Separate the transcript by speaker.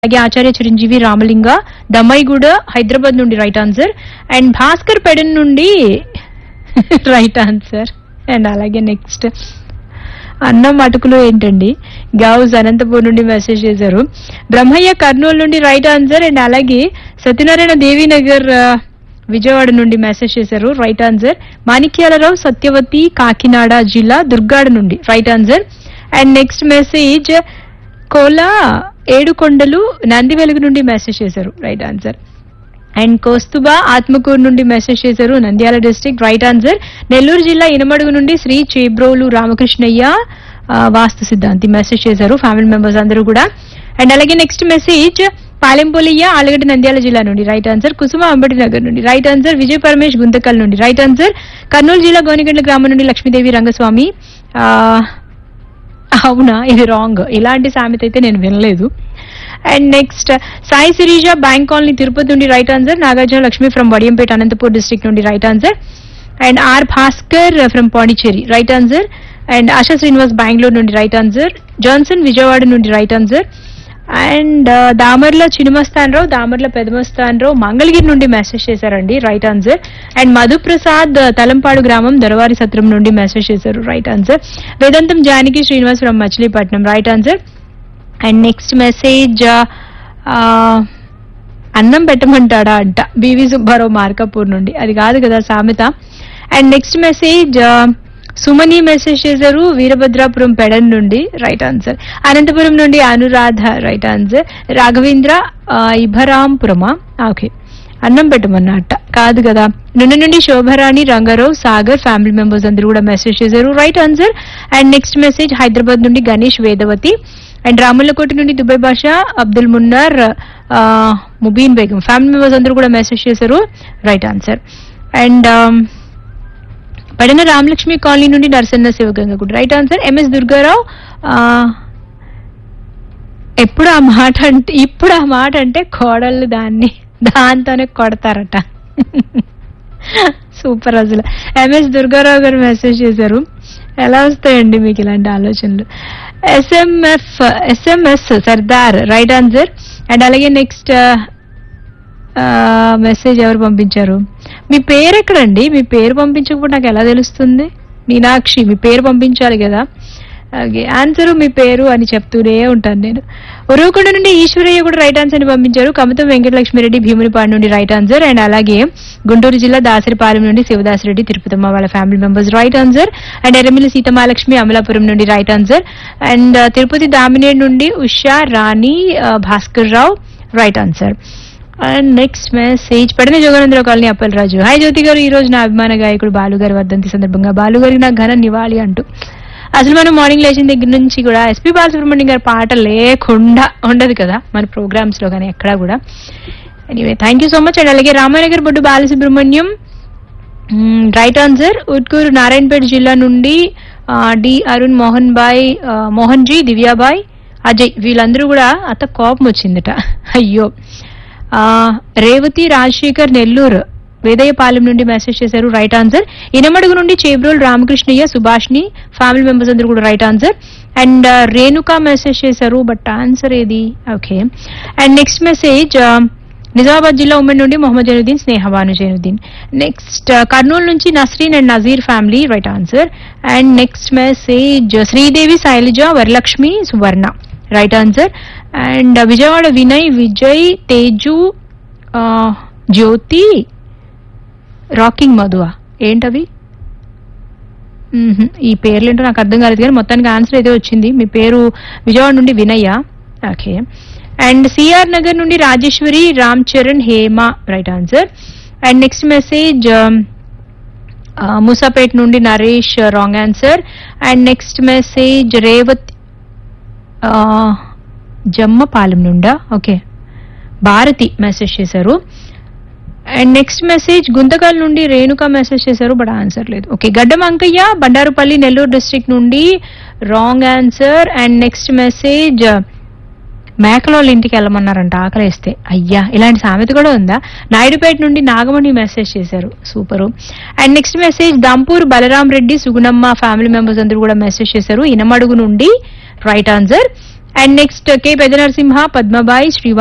Speaker 1: అలాగే ఆచార్య చిరంజీవి రామలింగ దమ్మాయిగూడ హైదరాబాద్ నుండి right answer and Bhaskar Pedana నుండి రైట్ ఆన్సర్ అండ్ అలాగే నెక్స్ట్ అన్నం అటుకులు ఏంటండి గౌజ్ అనంతపూర్ నుండి మెసేజ్ చేశారు బ్రహ్మయ్య కర్నూలు నుండి రైట్ ఆన్సర్ అండ్ అలాగే సత్యనారాయణ దేవీనగర్ ఆ, విజయవాడ నుండి మెసేజ్ చేశారు రైట్ ఆన్సర్ మాణిక్యాలరావు సత్యవతి కాకినాడ జిల్లా దుర్గాడ నుండి right answer and next message Kola Edukondalu Nandi Velugu నుండి మెసేజ్ చేశారు right answer and Kosthuba Atmakur నుండి మెసేజ్ చేశారు Nandyal district right answer Nellore జిల్లా ఇనమడుగు నుండి శ్రీ చేబ్రోలు రామకృష్ణయ్య ఆ, వాస్తు సిద్ధాంతి మెసేజ్ చేశారు ఫ్యామిలీ మెంబర్స్ అందరూ కూడా అండ్ అలాగే నెక్స్ట్ మెసేజ్ పాలెంపొలియ్య ఆలగడ్డ నంద్యాల జిల్లా నుండి రైట్ ఆన్సర్ కుసుమ అంబటి నగర్ నుండి రైట్ ఆన్సర్ విజయ్ పరమేష్ గుంతకల్ నుండి రైట్ ఆన్సర్ కర్నూలు జిల్లా గోనిగండ్ల గ్రామం నుండి లక్ష్మీదేవి రంగస్వామి ఆ, అవునా ఇది రాంగ్ ఇలాంటి సామెత అయితే నేను వినలేదు and next Sai Sirisha bank colony Tirupati నుండి right answer Nagarjuna Lakshmi from Vadiyampeta Anantapur district నుండి right answer and R Bhaskar from Pondicherry right answer and Asha Srinivas Bengaluru నుండి రైట్ ఆన్సర్ జాన్సన్ విజయవాడ నుండి right answer and Damarla Chinamastanarao Damarla Pedamastanarao Mangalagiri నుండి మెసేజ్ చేశారండి right answer and Madhuprasad Talampadu గ్రామం దొరవారి సత్రం నుండి మెసేజ్ చేశారు right answer Vedantham Janaki Srinivas from Machilipatnam right answer and next message అన్నం పెట్టమంటాడా అంట బీవీ సుబ్బారావు మార్కాపూర్ నుండి అది కాదు కదా సామెత and next message Sumani message చేశారు వీరభద్రాపురం పెడన్ నుండి రైట్ ఆన్సర్ అనంతపురం నుండి అనురాధ రైట్ ఆన్సర్ రాఘవేంద్ర ఆ, ఇభరాంపురమా ఓకే అన్నం పెట్టమన్నట్ట కాదు కదా నుండి నుండి శోభరాణి రంగారావు సాగర్ ఫ్యామిలీ మెంబర్స్ అందరూ కూడా మెసేజ్ చేశారు right answer and next message Hyderabad నుండి గణేష్ వేదవతి అండ్ రాములకోట నుండి దుబాయ్ భాష అబ్దుల్ మున్నార్ ఆ, ముబీన్ బేగం ఫ్యామిలీ మెంబర్స్ అందరూ కూడా మెసేజ్ చేశారు రైట్ ఆన్సర్ అండ్ పడిన రామలక్ష్మి కాలనీ నుండి నరసన్న శివగంగ కూడా రైట్ ఆన్సర్ ఎంఎస్ దుర్గారావు ఆ, ఎప్పుడు ఆ మాట అంటే ఇప్పుడు ఆ మాట అంటే కోడళ్ళు దాన్ని దాంతోనే కొడతారట సూపర్ అసలు ఎంఎస్ దుర్గారావు గారు మెసేజ్ చేశారు ఎలా వస్తాయండి మీకు ఇలాంటి ఆలోచనలు S M F S M S Sardar right answer and అలాగే నెక్స్ట్ మెసేజ్ ఎవరు పంపించారు మీ పేరు ఎక్కడండి మీ పేరు పంపించకపోతే నాకు ఎలా తెలుస్తుంది మీనాక్షి మీ పేరు పంపించాలి కదా ఓకే ఆన్సర్ మీ పేరు అని చెప్తూనే ఉంటాను నేను ఉరవకొండ నుండి ఈశ్వరయ్య కూడా రైట్ ఆన్సర్ ని పంపించారు కమతం వెంకటలక్ష్మిరెడ్డి భీమునిపాడు నుండి రైట్ ఆన్సర్ అండ్ అలాగే గుంటూరు జిల్లా దాసరిపాలెం నుండి శివదాసరెడ్డి తిరుపతమ్మ వాళ్ళ family members right answer and Erramilli Seethamahalakshmi Amalapuram నుండి రైట్ ఆన్సర్ అండ్ తిరుపతి దామినేడ్ నుండి ఉషా రాణి ఆ, Bhaskar Rao right answer and next message పడిన జోగానందరావు కాలనీ అప్పలరాజు హాయ్ జ్యోతి గారు ఈ రోజు నా అభిమాన గాయకుడు బాలుగారి వర్ధంతి సందర్భంగా బాలుగారికి నా ఘన నివాళి అంటూ అసలు మనం మార్నింగ్ లేచిన దగ్గర నుంచి కూడా ఎస్పీ బాలసుబ్రహ్మణ్యం గారి పాట లేకుండా ఉండదు కదా మన ప్రోగ్రామ్స్ లో కానీ ఎక్కడా కూడా anyway thank you so much and అలాగే రామానగర్ బొడ్డు బాలసుబ్రహ్మణ్యం రైట్ ఆన్సర్ ఉట్కూరు నారాయణపేట జిల్లా నుండి ఆ, డి అరుణ్ మోహన్ బాయ్ ఆ, మోహన్ జీ దివ్యాబాయ్ అజయ్ వీళ్ళందరూ కూడా అత్త కోపం వచ్చిందట అయ్యో ఆ, రేవతి రాజశేఖర్ నెల్లూరు వేదయ్యపాలెం నుండి మెసేజ్ చేశారు రైట్ ఆన్సర్ ఇనమడుగు నుండి చేబ్రోల్ రామకృష్ణయ్య సుభాష్ని ఫ్యామిలీ మెంబర్స్ అందరూ కూడా right answer and Renuka message చేశారు బట్ ఆన్సర్ ఏది okay and next message Nizamabad జిల్లా ఉమ్మడి నుండి మొహమ్మద్ జైనుద్దీన్ స్నేహ భాను జైనుద్దీన్ నెక్స్ట్ కర్నూలు నుంచి Nasreen and Nazeer family right answer and next message Sridevi Shailaja Varalakshmi Suvarna right answer and Vijayawada Vinay Vijay Teju ఆ, జ్యోతి రాకింగ్ మధువా ఏంటవి మ్మ్హ్. ఈ పేర్లు ఏంటో నాకు అర్థం కాలేదు కానీ మొత్తానికి ఆన్సర్ అయితే వచ్చింది మీ పేరు విజయవాడ నుండి Vinayya okay and C R Nagar నుండి Rajeshwari Ram Charan Hema right answer and next message Moosapet నుండి Naresh wrong answer and next message Revat ఆ, జమ్మపాలెం నుండా ఓకే భారతి మెసేజ్ చేశారు అండ్ నెక్స్ట్ మెసేజ్ గుంతకల్ నుండి రేణుక మెసేజ్ చేశారు బట్ ఆన్సర్ లేదు ఓకే గడ్డం అంకయ్య బండారుపల్లి నెల్లూరు డిస్ట్రిక్ట్ నుండి wrong answer and next message Mekala వాళ్ళ ఇంటికి వెళ్ళమన్నారంట ఆకలేస్తే అయ్యా ఇలాంటి సామెత కూడా ఉందా నాయుడుపేట నుండి నాగమణి మెసేజ్ చేశారు super and next message Dampur Balaram Reddy Sugunamma family members అందరూ కూడా మెసేజ్ చేశారు ఇనమడుగు నుండి right answer and next K Pedda Narasimha Padmabai Shri